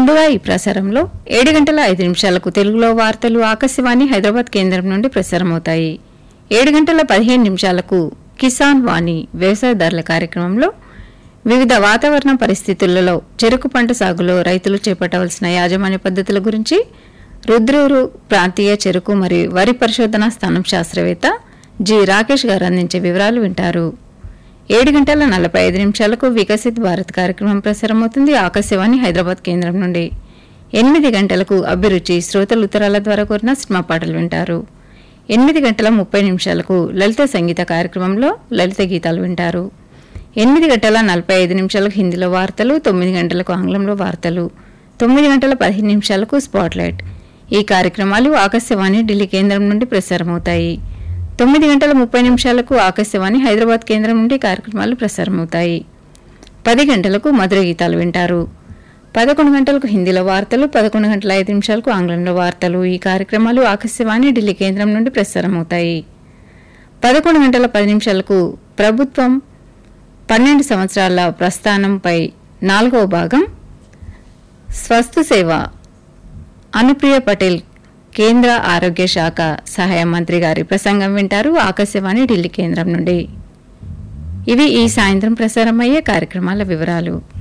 ముందుగా ఈ ప్రసారంలో ఏడు గంటల ఐదు నిమిషాలకు తెలుగులో వార్తలు ఆకాశవాణి హైదరాబాద్ కేంద్రం నుండి ప్రసారమవుతాయి ఏడు గంటల పదిహేను నిమిషాలకు కిసాన్ వాణి వ్యవసాయదారుల కార్యక్రమంలో వివిధ వాతావరణ పరిస్థితులలో చెరుకు పంట సాగులో రైతులు చేపట్టవలసిన యాజమాన్య పద్ధతుల గురించి రుద్రూరు ప్రాంతీయ చెరుకు మరియు వరి పరిశోధనా స్థానం శాస్త్రవేత్త జి రాకేష్ గారు అందించే వివరాలు వింటారు ఏడు గంటల నలభై ఐదు నిమిషాలకు వికసిత్ భారత్ కార్యక్రమం ప్రసారమవుతుంది ఆకాశవాణి హైదరాబాద్ కేంద్రం నుండి ఎనిమిది గంటలకు అభిరుచి శ్రోతలు ఉత్తరాల ద్వారా కోరిన సినిమా పాటలు వింటారు ఎనిమిది గంటల ముప్పై నిమిషాలకు లలిత సంగీత కార్యక్రమంలో లలిత గీతాలు వింటారు ఎనిమిది గంటల నలభై ఐదు నిమిషాలకు హిందీలో వార్తలు తొమ్మిది గంటలకు ఆంగ్లంలో వార్తలు తొమ్మిది గంటల పదిహేను నిమిషాలకు స్పాట్లైట్ ఈ కార్యక్రమాలు ఆకాశవాణి ఢిల్లీ కేంద్రం నుండి ప్రసారమవుతాయి తొమ్మిది గంటల ముప్పై నిమిషాలకు ఆకాశవాణి హైదరాబాద్ కేంద్రం నుండి కార్యక్రమాలు ప్రసారమవుతాయి పది గంటలకు మధుర గీతాలు వింటారు పదకొండు గంటలకు హిందీలో వార్తలు పదకొండు గంటల ఐదు నిమిషాలకు ఆంగ్లంలో వార్తలు ఈ కార్యక్రమాలు ఆకాశవాణి ఢిల్లీ కేంద్రం నుండి ప్రసారమవుతాయి పదకొండు గంటల పది నిమిషాలకు ప్రభుత్వం పన్నెండు సంవత్సరాల ప్రస్థానంపై నాలుగవ భాగం స్వస్థ సేవ అనుప్రియ పటేల్ కేంద్ర ఆరోగ్య శాఖ సహాయ మంత్రి గారి ప్రసంగం వింటారు ఆకాశవాణి ఢిల్లీ కేంద్రం నుండి ఇవి ఈ సాయంత్రం ప్రసారమయ్యే కార్యక్రమాల వివరాలు